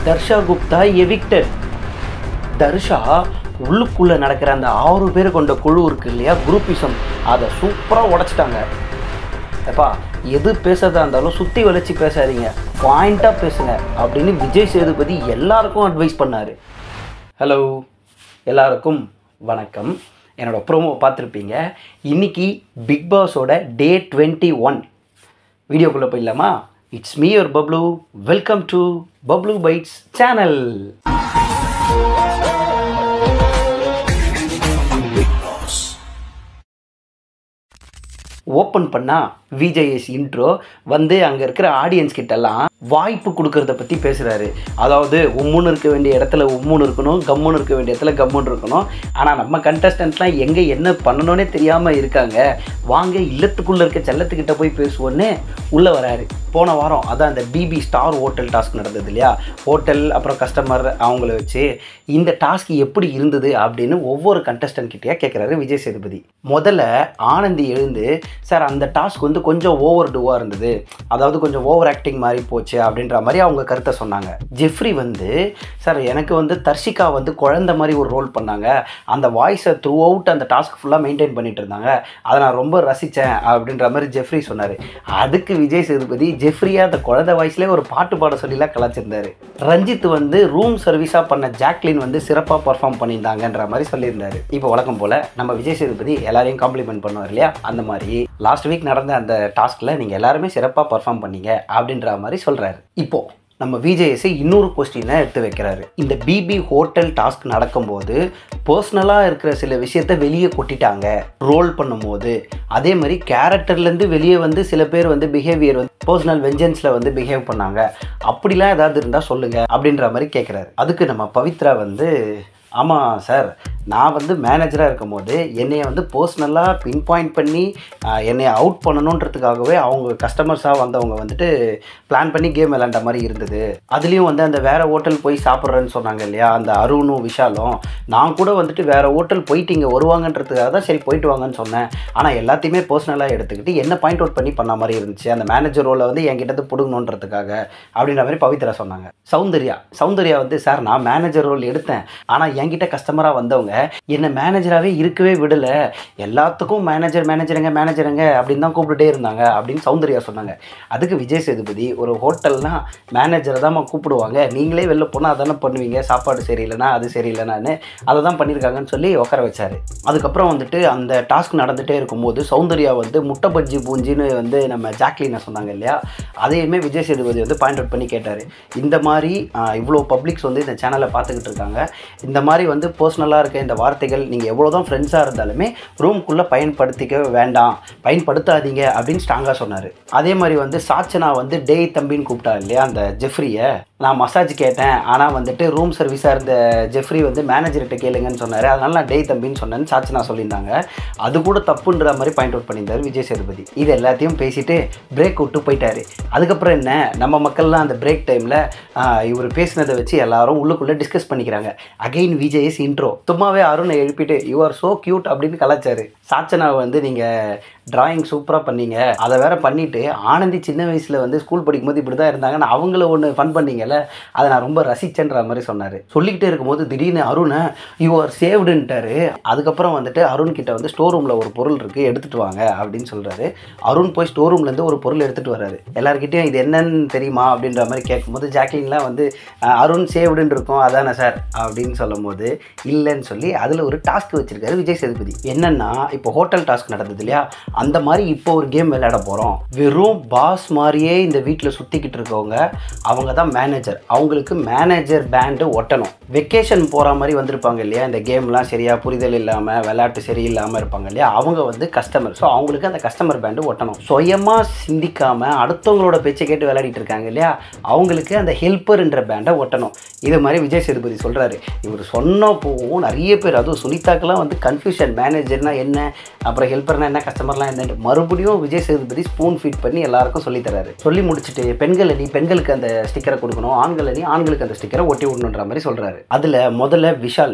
Darsha Gupta evicted Darsha உள்ளுக்குள்ளே நடக்கிற அந்த ஆறு பேர் கொண்ட குழு இருக்கு இல்லையா குரூப்பிசம் அதை சூப்பராக உடைச்சிட்டாங்க எப்பா எது பேசுறதா இருந்தாலும் சுற்றி வளைச்சி பேசாதீங்க பாயிண்ட்டாக பேசுங்க அப்படின்னு விஜய் சேதுபதி எல்லாருக்கும் அட்வைஸ் பண்ணார் ஹலோ எல்லாருக்கும் வணக்கம் என்னோட ப்ரோமோ பார்த்துருப்பீங்க இன்னைக்கு பிக் பாஸோட டே டுவெண்ட்டி ஒன் வீடியோக்குள்ளே போயிடலாமா it's me your Bablu welcome to Bablu bites channel open பண்ணால் விஜேஎஸ் இன்ட்ரோ வந்து அங்கே இருக்கிற ஆடியன்ஸ் கிட்டலாம் வாய்ப்பு கொடுக்கறத பற்றி பேசுகிறாரு அதாவது உம்முன்னு இருக்க வேண்டிய இடத்துல உம்முன்னு இருக்கணும் கம்முன்னு இருக்க வேண்டிய இடத்துல கம்முன்னு இருக்கணும் ஆனால் நம்ம கண்டஸ்டன்ட்லாம் எங்கே என்ன பண்ணணும்னே தெரியாமல் இருக்காங்க வாங்க இல்லத்துக்குள்ளே இருக்க செல்லத்துக்கிட்ட போய் பேசுவோன்னு உள்ளே வராரு போன வாரம் அதான் அந்த பிபி ஸ்டார் ஹோட்டல் டாஸ்க் நடந்தது இல்லையா ஹோட்டல் அப்புறம் கஸ்டமர் அவங்கள வச்சு இந்த டாஸ்க் எப்படி இருந்தது அப்படின்னு ஒவ்வொரு கண்டஸ்டன்ட் கிட்டேயா கேட்குறாரு விஜய் சேதுபதி முதல்ல ஆனந்தி எழுந்து சார் அந்த டாஸ்க் வந்து கொஞ்சம் ஓவர் டூவாக இருந்தது அதாவது கொஞ்சம் ஓவர் ஆக்டிங் மாதிரி போச்சு அப்படின்ற மாதிரி அவங்க கருத்தை சொன்னாங்க ஜெஃப்ரி வந்து சார் எனக்கு வந்து தர்ஷிகா வந்து குழந்தை மாதிரி ஒரு ரோல் பண்ணாங்க அந்த வாய்ஸை த்ரூ அவுட் அந்த டாஸ்க் ஃபுல்லாக மெயின்டைன் பண்ணிட்டு இருந்தாங்க அதை நான் ரொம்ப ரசித்தேன் அப்படின்ற மாதிரி ஜெஃப்ரி சொன்னார் அதுக்கு விஜய் சேதுபதி ஜெஃப்ரியா அந்த குழந்தை வாய்ஸ்லேயே ஒரு பாட்டு பாட சொல்லிலாம் கலாச்சிருந்தாரு ரஞ்சித் வந்து ரூம் சர்வீஸாக பண்ண ஜாக்லின் வந்து சிறப்பாக பர்ஃபார்ம் பண்ணியிருந்தாங்கன்ற மாதிரி சொல்லியிருந்தாரு இப்போ வழக்கம் போல் நம்ம விஜய் சேதுபதி எல்லாரையும் காம்ப்ளிமெண்ட் பண்ணுவார் இல்லையா அந்த மாதிரி லாஸ்ட் வீக் நடந்த அந்த டாஸ்கில் நீங்கள் எல்லாருமே சிறப்பாக பர்ஃபார்ம் பண்ணீங்க அப்படின்ற மாதிரி சொல்கிறாரு இப்போது நம்ம விஜேஎஸ்ஐ இன்னொரு கொஸ்டினை எடுத்து வைக்கிறாரு இந்த பிபி ஹோட்டல் டாஸ்க் நடக்கும்போது பர்சனலாக இருக்கிற சில விஷயத்த வெளியே கொட்டிட்டாங்க ரோல் பண்ணும்போது அதே மாதிரி கேரக்டர்லேருந்து வெளியே வந்து சில பேர் வந்து பிஹேவியர் வந்து பர்சனல் வெஞ்சன்ஸில் வந்து பிஹேவ் பண்ணாங்க அப்படிலாம் ஏதாவது இருந்தால் சொல்லுங்கள் அப்படின்ற மாதிரி கேட்குறாரு அதுக்கு நம்ம பவித்ரா வந்து ஆமாம் சார் நான் வந்து மேனேஜராக இருக்கும் போது என்னைய வந்து பர்சனலாக பின் பாயிண்ட் பண்ணி ஆஹ், என்னைய அவுட் பண்ணணுன்றதுக்காகவே அவங்க கஸ்டமர்ஸாக வந்தவங்க வந்துட்டு பிளான் பண்ணி கேம் விளாண்ட மாதிரி இருந்தது அதுலேயும் வந்து அந்த வேறு ஹோட்டல் போய் சாப்பிட்றேன்னு சொன்னாங்க இல்லையா அந்த அருணும் விஷாலும் நான் கூட வந்துட்டு வேறு ஹோட்டல் போயிட்டு இங்கே வருவாங்கன்றதுக்காக தான் சரி போயிட்டு வாங்கன்னு சொன்னேன் ஆனால் எல்லாத்தையுமே பர்சனலாக எடுத்துக்கிட்டு என்ன பாயிண்ட் அவுட் பண்ணி பண்ண மாதிரி இருந்துச்சு அந்த மேனேஜர் ரோலை வந்து என்கிட்ட இருந்து பிடுங்கணுன்றதுக்காக அப்படின்ற மாதிரி பவித்ரா சொன்னாங்க சௌந்தர்யா சௌந்தர்யா வந்து சார் நான் மேனேஜர் ரோல் எடுத்தேன் ஆனால் என்கிட்ட கஸ்டமராக வந்தவங்க என்னை மேனேஜராகவே இருக்கவே விடலை எல்லாத்துக்கும் மேனேஜர் மேனேஜருங்க மேனேஜருங்க அப்படின்னு தான் கூப்பிட்டுட்டே இருந்தாங்க அப்படின்னு சௌந்தர்யா சொன்னாங்க அதுக்கு விஜய் சேதுபதி ஒரு ஹோட்டல்னா மேனேஜரை தான் கூப்பிடுவாங்க நீங்களே வெளில போனால் அதானே பண்ணுவீங்க சாப்பாடு சரியில்லைனா அது சரியில்லைனான்னு அதை தான் பண்ணியிருக்காங்கன்னு சொல்லி உட்கார வச்சாரு அதுக்கப்புறம் வந்துட்டு அந்த டாஸ்க் நடந்துகிட்டே இருக்கும்போது சௌந்தர்யா வந்து முட்டை பஜ்ஜி பூஞ்சின்னு வந்து நம்ம ஜாக்லினை சொன்னாங்க இல்லையா அதையுமே விஜய் சேதுபதி வந்து பாயிண்ட் அவுட் பண்ணி கேட்டார் இந்த மாதிரி ஆஹ், இவ்வளோ பப்ளிக்ஸ் வந்து இந்த சேனலை பார்த்துக்கிட்டு இருக்காங்க இந்த மாதிரி வந்து பர்சனலாக இருக்க இந்த வார்த்தைகள் நீங்கள் எவ்வளோ தான் ஃப்ரெண்ட்ஸாக இருந்தாலுமே ரூம்குள்ளே பயன்படுத்திக்க வேண்டாம் பயன்படுத்தாதீங்க அப்படின்னு ஸ்ட்ராங்காக சொன்னார் அதே மாதிரி வந்து சாச்சனா வந்து டேய் தம்பின்னு கூப்பிட்டா இல்லையா அந்த ஜெஃப்ரியை நான் மசாஜ் கேட்டேன் ஆனால் வந்துட்டு ரூம் சர்வீஸாக இருந்த ஜெஃப்ரி வந்து மேனேஜர்கிட்ட கேளுங்கன்னு சொன்னார் அதனால நான் டேய் தம்பின்னு சொன்னேன்னு சாச்சனா சொல்லியிருந்தாங்க அது கூட தப்புன்ற மாதிரி பாயிண்ட் அவுட் பண்ணியிருந்தார் விஜய் சேதுபதி இது எல்லாத்தையும் பேசிட்டு பிரேக் விட்டு போயிட்டாரு அதுக்கப்புறம் என்ன நம்ம மக்கள்லாம் அந்த பிரேக் டைமில் இவர் பேசினதை வச்சு எல்லாரும் உள்ளுக்குள்ளே டிஸ்கஸ் பண்ணிக்கிறாங்க அகைன் விஜய்ஸ் இன்ட்ரோ சும்மாவே அருணை எழுப்பிட்டு யூ ஆர் ஸோ க்யூட் அப்படின்னு கலாச்சாரு சாச்சனாவை வந்து நீங்கள் டிராயிங் சூப்பராக பண்ணீங்க அதை வேற பண்ணிட்டு ஆனந்தி சின்ன வயசில் வந்து ஸ்கூல் படிக்கும்போது இப்படி தான் இருந்தாங்கன்னு அவங்கள ஒன்று ஃபன் பண்ணீங்கல்ல அதை நான் ரொம்ப ரசிச்சேன்ற மாதிரி சொன்னார் சொல்லிக்கிட்டே இருக்கும்போது திடீர்னு அருணை யூ ஆர் சேவ்டுன்ட்டாரு அதுக்கப்புறம் வந்துட்டு அருண் கிட்ட வந்து ஸ்டோர் ரூமில் ஒரு பொருள் இருக்குது எடுத்துகிட்டு வாங்க அப்படின்னு சொல்கிறாரு அருண் போய் ஸ்டோர் ரூம்லேருந்து ஒரு பொருள் எடுத்துகிட்டு வராரு எல்லாருக்கிட்டையும் இது என்னன்னு தெரியுமா அப்படின்ற மாதிரி கேட்கும்போது ஜாக்லின்லாம் வந்து அஹ், அருண் சேவ்டுன்னு இருக்கும் அதானே சார் அப்படின்னு சொல்லும்போது இல்லைன்னு சொல்லி அதில் ஒரு டாஸ்க் வச்சிருக்காரு விஜய் சேதுபதி என்னன்னா இப்போ ஹோட்டல் டாஸ்க் நடந்தது இல்லையா அந்த மாதிரி இப்போ ஒரு கேம் விளையாட போகிறோம் வெறும் பாஸ் மாதிரியே இந்த வீட்டில் சுற்றிக்கிட்டு இருக்கவங்க அவங்க தான் மேனேஜர் அவங்களுக்கு மேனேஜர் பேண்டு ஒட்டணும் வெக்கேஷன் போகிற மாதிரி வந்திருப்பாங்க இல்லையா இந்த கேம்லாம் சரியாக புரிதல் இல்லாமல் விளையாட்டு சரியில்லாமல் இருப்பாங்க இல்லையா அவங்க வந்து கஸ்டமர் ஸோ அவங்களுக்கு அந்த கஸ்டமர் பேண்டு ஒட்டணும் சுயமாக சிந்திக்காமல் அடுத்தவங்களோட பேச்சை கேட்டு விளையாடிட்டு இருக்காங்க இல்லையா அவங்களுக்கு அந்த ஹெல்ப்பர்ன்ற பேண்டை ஒட்டணும் இது மாதிரி விஜய் சேதுபதி சொல்கிறாரு இவர் சொன்னப்போவும் நிறைய பேர் அதுவும் சுனிதாக்கெல்லாம் வந்து கன்ஃபியூஷன் மேனேஜர்னா என்ன அப்புறம் ஹெல்ப்பர்னா என்ன கஸ்டமர்லாம் என்ன மறுபடியும் விஜய் சேதுபதி ஸ்பூன் ஃபீட் பண்ணி எல்லாருக்கும் சொல்லித் தராரு சொல்லி முடிச்சுட்டு பெண்கள் அணி பெண்களுக்கு அந்த ஸ்டிக்கரை கொடுக்கணும் ஆண்கள் அணி ஆண்களுக்கு அந்த ஸ்டிக்கரை ஒட்டி விடணுன்ற மாதிரி சொல்கிறாரு அதில் முதல்ல விஷால்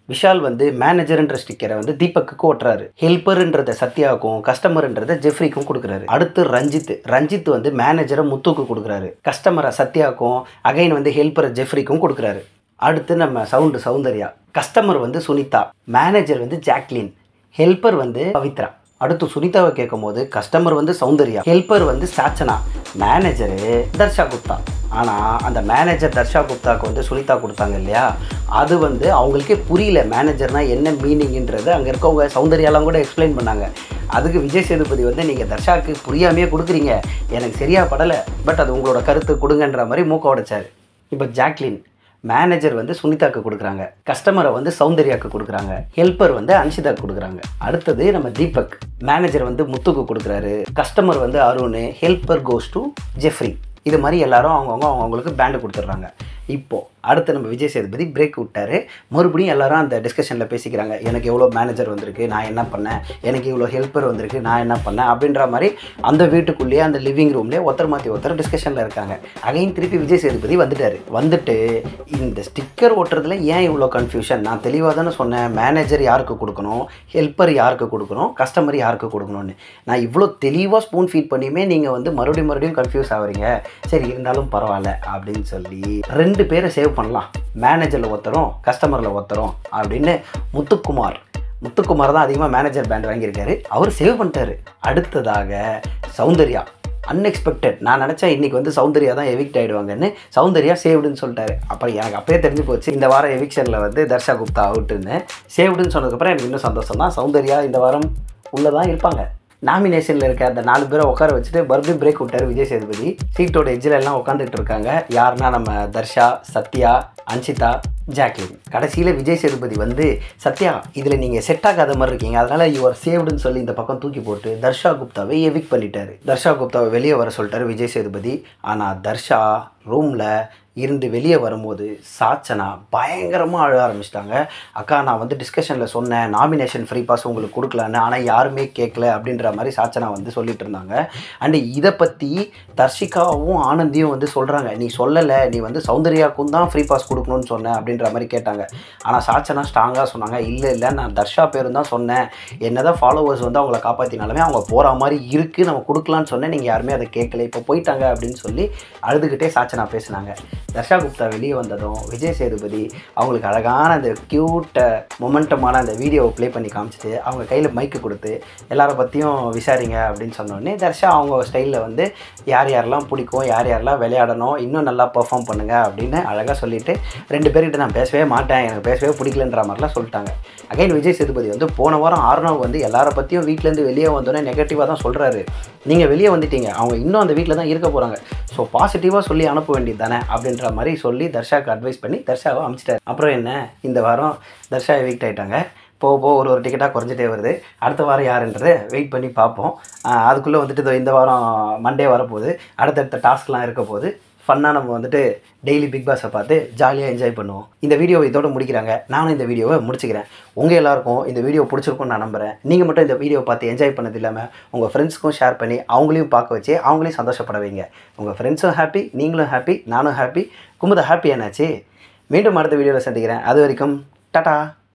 விஷால் வந்து மேனேஜர்ன்ற ஸ்டிக்கரை வந்து தீபக்குக்கு ஓட்டுறாரு ஹெல்ப்பர்ன்றத சத்யாவுக்கும் கஸ்டமர்ன்றத ஜெஃப்ரிக்கும் கொடுக்குறாரு அடுத்து ரஞ்சித் ரஞ்சித் வந்து மேனேஜரை முத்துக்கு கொடுக்குறாரு கஸ்டமரை சத்யாவுக்கும் அகைன் வந்து ஹெல்ப்பரை ஜெஃப்ரிக்கும் கொடுக்குறாரு அடுத்து நம்ம சவுண்டு சௌந்தர்யா கஸ்டமர் வந்து சுனிதா மேனேஜர் வந்து ஜாக்லின் ஹெல்ப்பர் வந்து பவித்ரா அடுத்து சுனிதாவை கேட்கும்போது கஸ்டமர் வந்து சௌந்தர்யா ஹெல்ப்பர் வந்து சாச்சனா மேனேஜரு தர்ஷா குப்தா ஆனால் அந்த மேனேஜர் தர்ஷா குப்தாக்கு வந்து சுனிதா கொடுத்தாங்க இல்லையா அது வந்து அவங்களுக்கே புரியல மேனேஜர்னால் என்ன மீனிங்ன்றது அங்கே இருக்கவங்க சௌந்தர்யாலாம் கூட எக்ஸ்பிளைன் பண்ணாங்க அதுக்கு விஜய் சேதுபதி வந்து நீங்கள் தர்ஷாவுக்கு புரியாமையே கொடுக்குறீங்க எனக்கு சரியாக படலை பட் அது உங்களோட கருத்து கொடுங்கன்ற மாதிரி மூக்க உடைச்சாரு இப்போ ஜாக்லின் மேனேஜர் வந்து சுனிதாக்கு கொடுக்குறாங்க கஸ்டமரை வந்து சௌந்தர்யாக்கு கொடுக்குறாங்க ஹெல்ப்பர் வந்து அன்ஷிதாக்கு கொடுக்குறாங்க அடுத்தது நம்ம தீபக் மேனேஜர் வந்து முத்துக்கு கொடுக்குறாரு கஸ்டமர் வந்து Arun helper goes to Jeffrey இது மாதிரி எல்லாரும் அவங்கவுங்க அவங்கவுங்களுக்கு பேண்டு கொடுத்துட்றாங்க இப்போது அடுத்து நம்ம விஜய் சேதுபதி பிரேக் விட்டாரு மறுபடியும் எல்லாரும் அந்த டிஸ்கஷனில் பேசிக்கிறாங்க எனக்கு எவ்வளோ மேனேஜர் வந்திருக்கு நான் என்ன பண்ணேன் எனக்கு இவ்வளோ ஹெல்ப்பர் வந்திருக்கு நான் என்ன பண்ணேன் அப்படின்ற மாதிரி அந்த வீட்டுக்குள்ளேயே அந்த லிவிங் ரூம்லேயே ஒருத்தர் மாற்றி ஒருத்தர் டிஸ்கஷனில் இருக்காங்க அகைன் திருப்பி விஜய் சேதுபதி வந்துட்டார் வந்துட்டு இந்த ஸ்டிக்கர் ஓட்டுறதுல ஏன் இவ்வளோ கன்ஃபியூஷன் நான் தெளிவாக தானே சொன்னேன் மேனேஜர் யாருக்கு கொடுக்கணும் ஹெல்ப்பர் யாருக்கு கொடுக்கணும் கஸ்டமர் யாருக்கு கொடுக்கணும்னு நான் இவ்வளோ தெளிவாக ஸ்பூன் ஃபீட் பண்ணியுமே நீங்கள் வந்து மறுபடியும் மறுபடியும் கன்ஃபியூஸ் ஆகுறீங்க சரி இருந்தாலும் பரவாயில்ல அப்படின்னு சொல்லி ரெண்டு பேரை சேவ் பண்ணலாம் மேனேஜரில் ஒருத்தரும் கஸ்டமரில் ஒருத்தரும் அப்படின்னு முத்துக்குமார் முத்துக்குமார் தான் அதிகமாக மேனேஜர் பேண்ட் வாங்கியிருக்காரு அவர் சேவ் பண்ணிட்டாரு அடுத்ததாக சௌந்தர்யா அன்எக்ஸ்பெக்டட் நான் நினச்சேன் இன்றைக்கி வந்து சௌந்தர்யா தான் எவிக்ட் ஆகிடுவாங்கன்னு சௌந்தர்யா சேவ்டுன்னு சொல்லிட்டாரு அப்புறம் எனக்கு அப்பயே தெரிஞ்சு போச்சு இந்த வாரம் எவிக்ஷனில் வந்து தர்ஷா குப்தா அவுட்டுன்னு சேவ்டுன்னு சொன்னதுக்கப்புறம் எனக்கு இன்னும் சந்தோஷம் தான் சௌந்தர்யா இந்த வாரம் உள்ளே தான் இருப்பாங்க நாமினேஷனில் இருக்க அந்த நாலு பேரை உட்கார வச்சுட்டு மறுபடியும் பிரேக் விட்டார் விஜய் சேதுபதி சீட்டோட எட்ஜில் எல்லாம் உட்காந்துட்டு இருக்காங்க யாருன்னா நம்ம தர்ஷா சத்யா அன்ஷிதா ஜாக்லின் கடைசியில் விஜய் சேதுபதி வந்து சத்யா இதில் நீங்கள் செட் ஆகாத மாதிரி இருக்கீங்க அதனால் யுவர் சேவ்டுன்னு சொல்லி இந்த பக்கம் தூக்கி போட்டு தர்ஷா குப்தாவை எவிக் பண்ணிட்டாரு தர்ஷா குப்தாவை வெளியே வர சொல்லிட்டாரு விஜய் சேதுபதி ஆனால் தர்ஷா ரூமில் இருந்து வெளியே வரும்போது சாச்சனா பயங்கரமாக அழ ஆரம்பிச்சிட்டாங்க அக்கா நான் வந்து டிஸ்கஷனில் சொன்னேன் நாமினேஷன் ஃப்ரீ பாஸ் உங்களுக்கு கொடுக்கலான்னு ஆனால் யாருமே கேட்கல அப்படின்ற மாதிரி சாச்சனா வந்து சொல்லிட்டு இருந்தாங்க அண்டு இதை பற்றி தர்ஷிகாவும் ஆனந்தியும் வந்து சொல்கிறாங்க நீ சொல்லலை நீ வந்து சௌந்தர்யாவுக்கும் தான் ஃப்ரீ பாஸ் கொடுக்கணும்னு சொன்னேன் அப்படின்ற மாதிரி கேட்டாங்க ஆனால் சாச்சனா ஸ்ட்ராங்காக சொன்னாங்க இல்லை இல்லை நான் தர்ஷா பேரும் தான் சொன்னேன் என்னதான் ஃபாலோவர்ஸ் வந்து அவங்கள காப்பாற்றினாலுமே அவங்க போகிற மாதிரி இருக்குது நம்ம கொடுக்கலான்னு சொன்னேன் நீங்கள் யாருமே அதை கேட்கல இப்போ போயிட்டாங்க அப்படின்னு சொல்லி அழுதுகிட்டே சாச்சனா பேசினாங்க தர்ஷா குப்தா வெளியே வந்ததும் விஜய் சேதுபதி அவங்களுக்கு அழகான அந்த க்யூட்ட மொமெண்டமான அந்த வீடியோவை ப்ளே பண்ணி காமிச்சிட்டு அவங்க கையில் மைக்கு கொடுத்து எல்லாரை பற்றியும் விசாரிங்க அப்படின்னு சொன்னோடனே தர்ஷா அவங்க ஸ்டைலில் வந்து யார் யாரெல்லாம் பிடிக்கும் யார் யாரெல்லாம் விளையாடணும் இன்னும் நல்லா பெர்ஃபார்ம் பண்ணுங்க அப்படின்னு அழகாக சொல்லிட்டு ரெண்டு பேர்கிட்ட நான் பேசவே மாட்டேன் எனக்கு பேசவே பிடிக்கலன்ற மாதிரிலாம் சொல்லிட்டாங்க அகைன் விஜய் சேதுபதி வந்து போன வாரம் ஆர்னவ் வந்து எல்லாரை பற்றியும் வீட்டிலேருந்து வெளியே வந்தோடனே நெகட்டிவாக தான் சொல்கிறாரு நீங்கள் வெளியே வந்துட்டீங்க அவங்க இன்னும் அந்த வீட்டில் தான் இருக்க போகிறாங்க ஸோ பாசிட்டிவாக சொல்லி அனுப்ப வேண்டியது தானே அப்படின்ற மாதிரி சொல்லி தர்ஷாவுக்கு அட்வைஸ் பண்ணி தர்ஷாவை அமிச்சிட்டாரு அப்புறம் என்ன இந்த வாரம் தர்ஷா வீக்ட் ஆகிட்டாங்க போக போக ஒரு ஒரு டிக்கெட்டாக குறைஞ்சிட்டே வருது அடுத்த வாரம் யாருன்றதை வெயிட் பண்ணி பார்ப்போம் அதுக்குள்ளே வந்துட்டு இதோ இந்த வாரம் மண்டே வரப்போகுது அடுத்தடுத்த டாஸ்க்லாம் இருக்க போகுது ஃபன்னாக நம்ம வந்துட்டு டெய்லி பிக் பாஸை பார்த்து ஜாலியாக என்ஜாய் பண்ணுவோம் இந்த வீடியோவை இதோட முடிக்கிறாங்க நானும் இந்த வீடியோவை முடிச்சுக்கிறேன் உங்கள் எல்லாருக்கும் இந்த வீடியோ பிடிச்சிருக்கும்னு நான் நம்புகிறேன் நீங்கள் மட்டும் இந்த வீடியோ பார்த்து என்ஜாய் பண்ணது இல்லாமல் உங்கள் ஃப்ரெண்ட்ஸ்க்கும் ஷேர் பண்ணி அவங்களையும் பார்க்க வச்சு அவங்களையும் சந்தோஷப்பட வைங்க உங்கள் ஃப்ரெண்ட்ஸும் ஹாப்பி நீங்களும் ஹாப்பி நானும் ஹாப்பி குமுத ஹாப்பி என்னாச்சு மீண்டும் அடுத்த வீடியோவில் சந்திக்கிறேன் அது வரைக்கும் டாடா